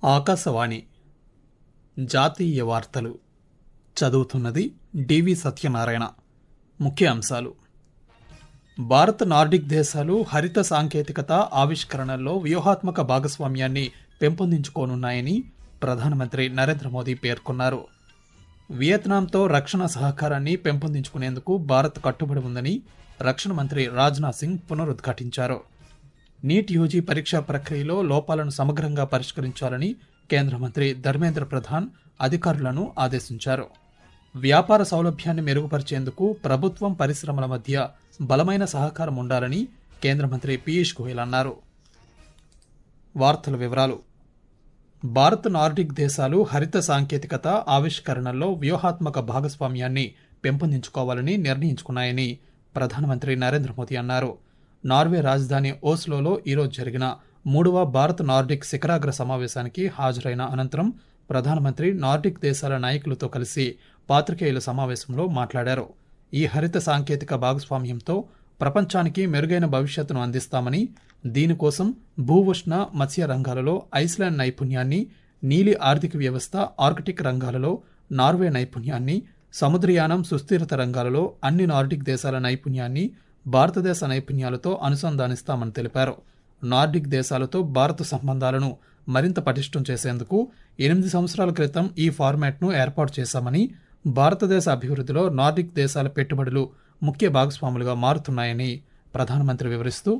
ఆకాశవాణి జాతీయ వార్తలు చదువుతున్నది డివి సత్యనారాయణ ముఖ్య అంశాలు భారత్ నార్డిక్ దేశాలు హరిత సాంకేతికత ఆవిష్కరణల్లో వ్యూహాత్మక భాగస్వామ్యాన్ని పెంపొందించుకోనున్నాయని ప్రధానమంత్రి నరేంద్ర మోదీ పేర్కొన్నారు వియత్నాంతో రక్షణ సహకారాన్ని పెంపొందించుకునేందుకు భారత్ కట్టుబడి ఉందని రక్షణ మంత్రి రాజ్నాథ్ సింగ్ పునరుద్ఘాటించారు నీట్ యూజీ పరీక్షా ప్రక్రియలో లోపాలను సమగ్రంగా పరిష్కరించాలని కేంద్ర మంత్రి ధర్మేంద్ర ప్రధాన్ అధికారులను ఆదేశించారు వ్యాపార సౌలభ్యాన్ని మెరుగుపరిచేందుకు ప్రభుత్వం పరిశ్రమల మధ్య బలమైన సహకారం ఉండాలని కేంద్ర మంత్రి పీయూష్ గోయల్ అన్నారు వార్తల వివరాలు భారత్ నార్డిక్ దేశాలు హరిత సాంకేతికత ఆవిష్కరణల్లో వ్యూహాత్మక భాగస్వామ్యాన్ని పెంపొందించుకోవాలని నిర్ణయించుకున్నాయని ప్రధానమంత్రి నరేంద్ర మోదీ అన్నారు నార్వే రాజధాని ఓస్లోలో ఈరోజు జరిగిన మూడవ భారత్ నార్డిక్ శిఖరాగ్ర సమావేశానికి హాజరైన అనంతరం ప్రధానమంత్రి నార్డిక్ దేశాల నాయకులతో కలిసి పాత్రికేయుల సమావేశంలో మాట్లాడారు ఈ హరిత సాంకేతిక భాగస్వామ్యంతో ప్రపంచానికి మెరుగైన భవిష్యత్తును అందిస్తామని దీనికోసం భూ ఉష్ణ మత్స్య రంగాలలో ఐస్లాండ్ నైపుణ్యాన్ని నీలి ఆర్థిక వ్యవస్థ ఆర్కిటిక్ రంగాలలో నార్వే నైపుణ్యాన్ని సముద్రయానం సుస్థిరత రంగాలలో అన్ని నార్డిక్ దేశాల నైపుణ్యాన్ని భారతదేశ నైపుణ్యాలతో అనుసంధానిస్తామని తెలిపారు నార్డిక్ దేశాలతో భారత సంబంధాలను మరింత పటిష్టం చేసేందుకు ఎనిమిది సంవత్సరాల క్రితం ఈ ఫార్మాట్ను ఏర్పాటు చేశామని భారతదేశ అభివృద్ధిలో నార్డిక్ దేశాల పెట్టుబడులు ముఖ్య భాగస్వాములుగా మారుతున్నాయని ప్రధానమంత్రి వివరిస్తూ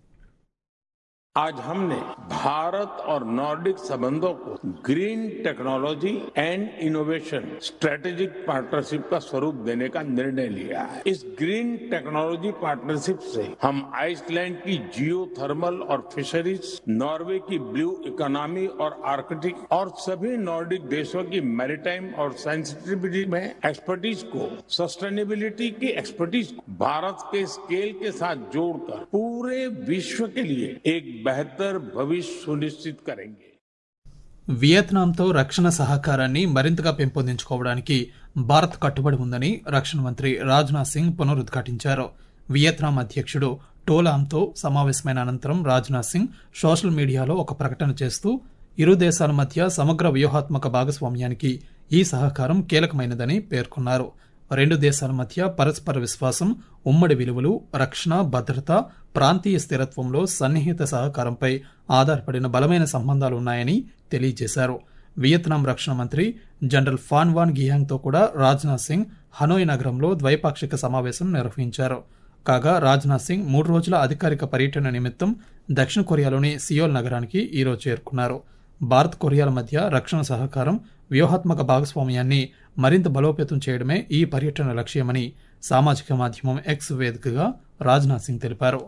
आज हमने भारत और नॉर्डिक संबंधों को green technology and innovation strategic partnership का स्वरूप देने का निर्णय लिया है इस ग्रीन टेक्नोलॉजी पार्टनरशिप से हम आइसलैंड की जियो थर्मल और फिशरीज नॉर्वे की ब्लू इकोनॉमी और आर्कटिक और सभी नॉर्डिक देशों की मैरिटाइम और सेंसिटिविटी में एक्सपर्टीज को सस्टेनेबिलिटी की एक्सपर्टीज को भारत के स्केल के साथ जोड़कर पूरे विश्व के लिए एक बेहतर भविष्य सुनिश्चित करेंगे వియత్నాంతో రక్షణ సహకారాన్ని మరింతగా పెంపొందించుకోవడానికి భారత్ కట్టుబడి ఉందని రక్షణ మంత్రి రాజ్నాథ్ సింగ్ పునరుద్ఘాటించారు వియత్నాం అధ్యక్షుడు టోలాంతో సమావేశమైన అనంతరం రాజ్నాథ్ సింగ్ సోషల్ మీడియాలో ఒక ప్రకటన చేస్తూ ఇరు దేశాల మధ్య సమగ్ర వ్యూహాత్మక భాగస్వామ్యానికి ఈ సహకారం కీలకమైనదని పేర్కొన్నారు రెండు దేశాల మధ్య పరస్పర విశ్వాసం ఉమ్మడి విలువలు రక్షణ భద్రత ప్రాంతీయ స్థిరత్వంలో సన్నిహిత సహకారంపై ఆధారపడిన బలమైన సంబంధాలు ఉన్నాయని తెలియజేశారు వియత్నాం రక్షణ మంత్రి జనరల్ ఫాన్ వాన్ గియాంగ్తో కూడా రాజ్నాథ్ సింగ్ హనోయ్ నగరంలో ద్వైపాక్షిక సమావేశం నిర్వహించారు కాగా రాజ్నాథ్ సింగ్ మూడు రోజుల అధికారిక పర్యటన నిమిత్తం దక్షిణ కొరియాలోని సియోల్ నగరానికి ఈరోజు చేరుకున్నారు భారత్ కొరియాల మధ్య రక్షణ సహకారం వ్యూహాత్మక భాగస్వామ్యాన్ని మరింత బలోపేతం చేయడమే ఈ పర్యటన లక్ష్యమని సామాజిక మాధ్యమం ఎక్స్ వేదికగా రాజ్నాథ్ సింగ్ తెలిపారు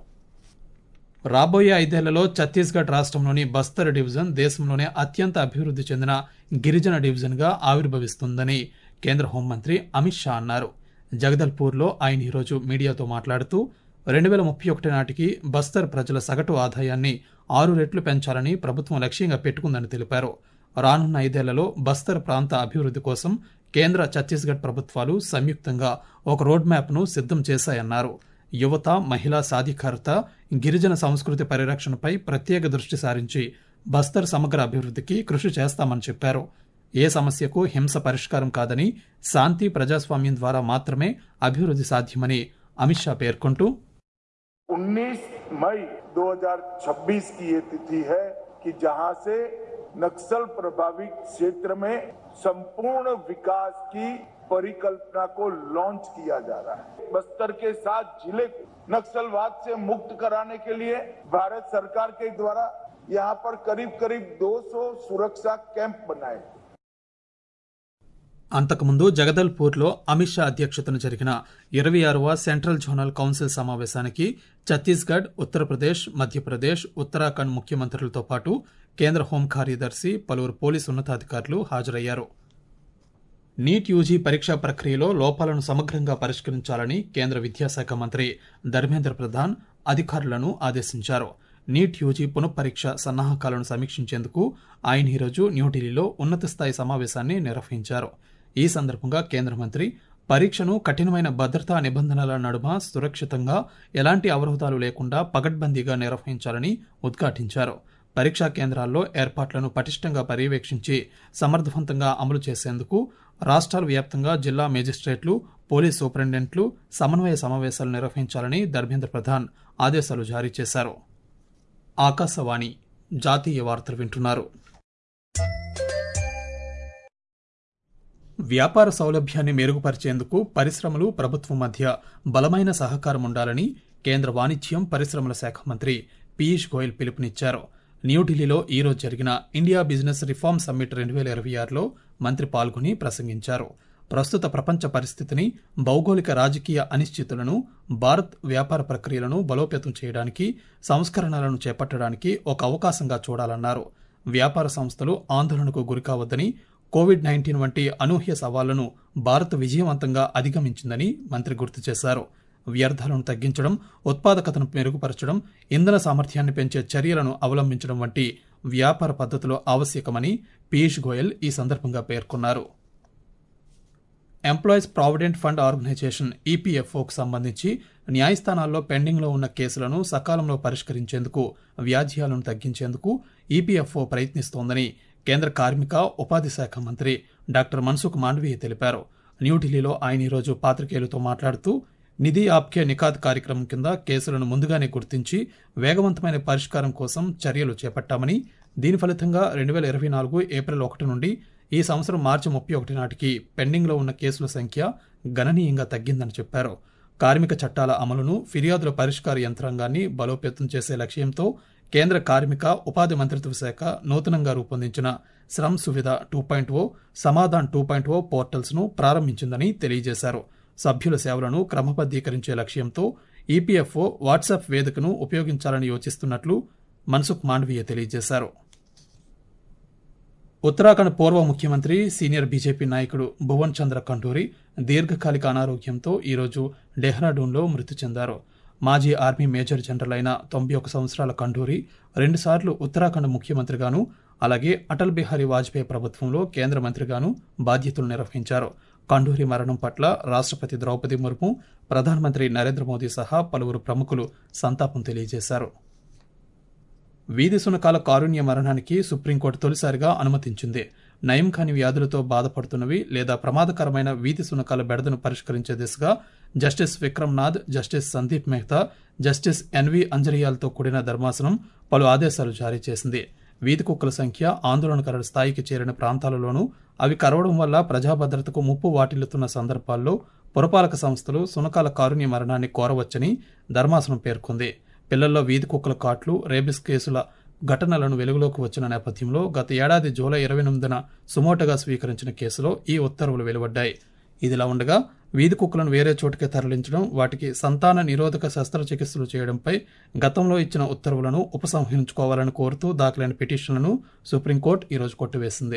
రాబోయే ఐదేళ్లలో ఛత్తీస్గఢ్ రాష్ట్రంలోని బస్తర్ డివిజన్ దేశంలోనే అత్యంత అభివృద్ధి చెందిన గిరిజన డివిజన్గా ఆవిర్భవిస్తుందని కేంద్ర హోంమంత్రి అమిత్ షా అన్నారు జగదల్పూర్లో ఆయన ఈరోజు మీడియాతో మాట్లాడుతూ రెండు వేల ముప్పై ఒకటి నాటికి బస్తర్ ప్రజల సగటు ఆదాయాన్ని ఆరు రెట్లు పెంచాలని ప్రభుత్వం లక్ష్యంగా పెట్టుకుందని తెలిపారు రానున్న ఐదేళ్లలో బస్తర్ ప్రాంత అభివృద్ధి కోసం కేంద్ర ఛత్తీస్గఢ్ ప్రభుత్వాలు సంయుక్తంగా ఒక రోడ్ మ్యాప్ను సిద్ధం చేశాయన్నారు యువత మహిళా సాధికారత గిరిజన సంస్కృతి పరిరక్షణపై ప్రత్యేక దృష్టి సారించి బస్తర్ సమగ్ర అభివృద్ధికి కృషి చేస్తామని చెప్పారు ఏ సమస్యకు హింస పరిష్కారం కాదని శాంతి ప్రజాస్వామ్యం ద్వారా మాత్రమే అభివృద్ధి సాధ్యమని అమిత్ షా పేర్కొంటూ 19 मई 2026 की ये तिथि है कि जहां से नक्सल प्रभावित क्षेत्र में संपूर्ण विकास की परिकल्पना को लॉन्च किया जा रहा है बस्तर के साथ जिले को नक्सलवाद से मुक्त कराने के लिए भारत सरकार के द्वारा यहाँ पर करीब करीब 200 सुरक्षा कैंप बनाए అంతకుముందు జగదల్పూర్లో అమిత్ షా అధ్యక్షతన జరిగిన ఇరవై ఆరవ సెంట్రల్ జోనల్ కౌన్సిల్ సమావేశానికి ఛత్తీస్గఢ్ ఉత్తరప్రదేశ్ మధ్యప్రదేశ్ ఉత్తరాఖండ్ ముఖ్యమంత్రులతో పాటు కేంద్ర హోం కార్యదర్శి పలువురు పోలీసు ఉన్నతాధికారులు హాజరయ్యారు నీట్ యూజీ పరీక్షా ప్రక్రియలో లోపాలను సమగ్రంగా పరిష్కరించాలని కేంద్ర విద్యాశాఖ మంత్రి ధర్మేంద్ర ప్రధాన్ అధికారులను ఆదేశించారు నీట్ యూజీ పునఃపరీక్ష సన్నాహకాలను సమీక్షించేందుకు ఆయన ఈరోజు న్యూఢిల్లీలో ఉన్నత స్థాయి సమావేశాన్ని నిర్వహించారు ఈ సందర్భంగా కేంద్ర మంత్రి పరీక్షను కఠినమైన భద్రతా నిబంధనల నడుమ సురక్షితంగా ఎలాంటి అవరోధాలు లేకుండా పగడ్బందీగా నిర్వహించాలని ఉద్ఘాటించారు పరీక్షా కేంద్రాల్లో ఏర్పాట్లను పటిష్టంగా పర్యవేక్షించి సమర్థవంతంగా అమలు చేసేందుకు రాష్ట్రాల వ్యాప్తంగా జిల్లా మేజిస్ట్రేట్లు పోలీస్ సూపరింటెండెంట్లు సమన్వయ సమావేశాలు నిర్వహించాలని ధర్మేంద్ర ప్రధాన్ ఆదేశాలు జారీ చేశారు ఆకాశవాణి జాతీయ వార్తలు వింటున్నారు వ్యాపార సౌలభ్యాన్ని మెరుగుపరిచేందుకు పరిశ్రమలు ప్రభుత్వం మధ్య బలమైన సహకారం ఉండాలని కేంద్ర వాణిజ్యం పరిశ్రమల శాఖ మంత్రి పీయూష్ గోయల్ పిలుపునిచ్చారు న్యూఢిల్లీలో ఈరోజు జరిగిన ఇండియా బిజినెస్ రిఫార్మ్ సమ్మిట్ రెండు వేల ఇరవై ఆరులో మంత్రి పాల్గొని ప్రసంగించారు ప్రస్తుత ప్రపంచ పరిస్థితిని భౌగోళిక రాజకీయ అనిశ్చితులను భారత్ వ్యాపార ప్రక్రియలను బలోపేతం చేయడానికి సంస్కరణలను చేపట్టడానికి ఒక అవకాశంగా చూడాలన్నారు వ్యాపార సంస్థలు ఆందోళనకు గురికావద్దని కోవిడ్ నైన్టీన్ వంటి అనూహ్య సవాళ్లను భారత్ విజయవంతంగా అధిగమించిందని మంత్రి గుర్తు చేశారు వ్యర్థాలను తగ్గించడం ఉత్పాదకతను మెరుగుపరచడం ఇంధన సామర్థ్యాన్ని పెంచే చర్యలను అవలంబించడం వంటి వ్యాపార పద్ధతులు ఆవశ్యకమని పీయూష్ గోయల్ ఈ సందర్భంగా పేర్కొన్నారు ఎంప్లాయీస్ ప్రావిడెంట్ ఫండ్ ఆర్గనైజేషన్ ఈపీఎఫ్ఓకు సంబంధించి న్యాయస్థానాల్లో పెండింగ్లో ఉన్న కేసులను సకాలంలో పరిష్కరించేందుకు వ్యాజ్యాలను తగ్గించేందుకు ఈపీఎఫ్ఓ ప్రయత్నిస్తోందని కేంద్ర కార్మిక ఉపాధి శాఖ మంత్రి డాక్టర్ మన్సుఖ్ మాండవీయ తెలిపారు న్యూఢిల్లీలో ఆయన ఈరోజు పాత్రికేయులతో మాట్లాడుతూ నిధి ఆప్కే నికాద్ కార్యక్రమం కింద కేసులను ముందుగానే గుర్తించి వేగవంతమైన పరిష్కారం కోసం చర్యలు చేపట్టామని దీని ఫలితంగా రెండు వేల ఇరవై నాలుగు ఏప్రిల్ ఒకటి నుండి ఈ సంవత్సరం మార్చి ముప్పై ఒకటి నాటికి పెండింగ్లో ఉన్న కేసుల సంఖ్య గణనీయంగా తగ్గిందని చెప్పారు కార్మిక చట్టాల అమలును ఫిర్యాదుల పరిష్కార యంత్రాంగాన్ని బలోపేతం చేసే లక్ష్యంతో కేంద్ర కార్మిక ఉపాధి మంత్రిత్వ శాఖ నూతనంగా రూపొందించిన Shram Suvidha two point O Samadhan two point O పోర్టల్స్ను ప్రారంభించిందని తెలియజేశారు సభ్యుల సేవలను క్రమబద్దీకరించే లక్ష్యంతో ఈపీఎఫ్ఓ వాట్సాప్ వేదికను ఉపయోగించాలని యోచిస్తున్నట్లు మన్సుఖ్ మాండవీయ తెలియజేశారు ఉత్తరాఖండ్ పూర్వ ముఖ్యమంత్రి సీనియర్ బీజేపీ నాయకుడు భువన్ చంద్ర కంటూరి దీర్ఘకాలిక అనారోగ్యంతో ఈరోజు డెహ్రాడూన్లో మృతి చెందారు మాజీ ఆర్మీ మేజర్ జనరల్ అయిన తొంభై ఒక సంవత్సరాల కండూరి రెండుసార్లు ఉత్తరాఖండ్ ముఖ్యమంత్రిగాను అలాగే అటల్ బిహారీ వాజ్పేయి ప్రభుత్వంలో కేంద్ర మంత్రిగాను బాధ్యతలు నిర్వహించారు కండూరి మరణం పట్ల రాష్ట్రపతి ద్రౌపది ముర్ము ప్రధానమంత్రి నరేంద్ర మోదీ సహా పలువురు ప్రముఖులు సంతాపం తెలియజేశారు వీధి సునకాల కారుణ్య మరణానికి సుప్రీంకోర్టు తొలిసారిగా అనుమతించింది నయం కాని వ్యాధులతో బాధపడుతున్నవి లేదా ప్రమాదకరమైన వీధి సునకాల బెడదను పరిష్కరించే దిశగా justice Vikram Nath justice Sandeep Mehta justice N V అంజరియాలతో కూడిన ధర్మాసనం పలు ఆదేశాలు జారీ చేసింది వీధి కుక్కల సంఖ్య ఆందోళనకర స్థాయికి చేరిన ప్రాంతాలలోనూ అవి కరవడం వల్ల ప్రజాభద్రతకు ముప్పు వాటిల్లుతున్న సందర్భాల్లో పురపాలక సంస్థలు సునకాల కారుణ్య మరణాన్ని కోరవచ్చని ధర్మాసనం పేర్కొంది పిల్లల్లో వీధి కుక్కల కాట్లు రేబిస్ కేసుల ఘటనలను వెలుగులోకి వచ్చిన నేపథ్యంలో గత ఏడాది జూలై ఇరవై ఎనిమిదిన సుమోటగా స్వీకరించిన కేసులో ఈ ఉత్తర్వులు వెలువడ్డాయి ఇదిలా ఉండగా వీధి కుక్కలను వేరే చోటుకి తరలించడం వాటికి సంతాన నిరోధక శస్త్రచికిత్సలు చేయడంపై గతంలో ఇచ్చిన ఉత్తర్వులను ఉపసంహరించుకోవాలని కోరుతూ దాఖలైన పిటిషన్లను సుప్రీంకోర్టు ఈరోజు కొట్టివేసింది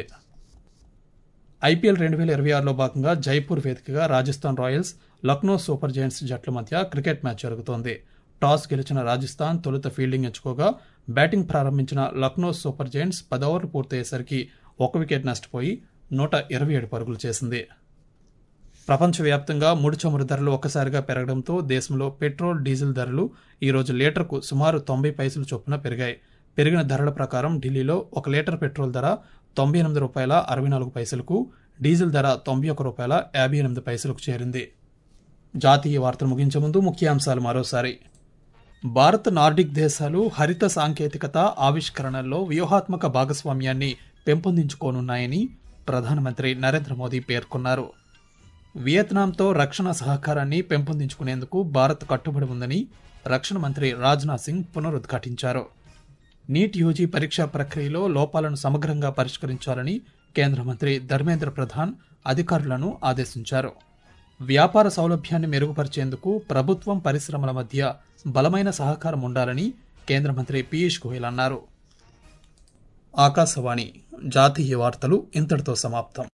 ఐపీఎల్ రెండు వేల ఇరవై ఆరులో భాగంగా జైపూర్ వేదికగా Rajasthan royals Lucknow super giants జట్ల మధ్య క్రికెట్ మ్యాచ్ జరుగుతోంది టాస్ గెలిచిన రాజస్థాన్ తొలుత ఫీల్డింగ్ ఎంచుకోగా బ్యాటింగ్ ప్రారంభించిన లక్నో సూపర్ జైంట్స్ పది ఓవర్లు పూర్తయ్యేసరికి ఒక వికెట్ నష్టపోయి నూట ఇరవై ఏడు పరుగులు చేసింది ప్రపంచవ్యాప్తంగా ముడి చమురు ధరలు ఒక్కసారిగా పెరగడంతో దేశంలో పెట్రోల్ డీజిల్ ధరలు ఈరోజు లీటర్కు సుమారు తొంభై పైసలు చొప్పున పెరిగాయి పెరిగిన ధరల ప్రకారం ఢిల్లీలో ఒక లీటర్ పెట్రోల్ ధర తొంభై ఎనిమిది రూపాయల అరవై నాలుగు పైసలకు డీజిల్ ధర తొంభై ఒక రూపాయల యాభై ఎనిమిది పైసలకు చేరింది జాతీయ వార్తలు ముగించే ముందు ముఖ్యాంశాలు మరోసారి భారత్ నార్డిక్ దేశాలు హరిత సాంకేతికత ఆవిష్కరణల్లో వ్యూహాత్మక భాగస్వామ్యాన్ని పెంపొందించుకోనున్నాయని ప్రధానమంత్రి నరేంద్ర మోదీ పేర్కొన్నారు వియత్నాంతో రక్షణ సహకారాన్ని పెంపొందించుకునేందుకు భారత్ కట్టుబడి ఉందని రక్షణ మంత్రి రాజ్నాథ్ సింగ్ పునరుద్ఘాటించారు నీట్ యూజీ పరీక్షా ప్రక్రియలో లోపాలను సమగ్రంగా పరిష్కరించాలని కేంద్ర మంత్రి ధర్మేంద్ర ప్రధాన్ అధికారులను ఆదేశించారు వ్యాపార సౌలభ్యాన్ని మెరుగుపరిచేందుకు ప్రభుత్వం పరిశ్రమల మధ్య బలమైన సహకారం ఉండాలని కేంద్ర మంత్రి పీయూష్ గోయల్ అన్నారు ఆకాశవాణి జాతీయ వార్తలు ఇంతటితో సమాప్తం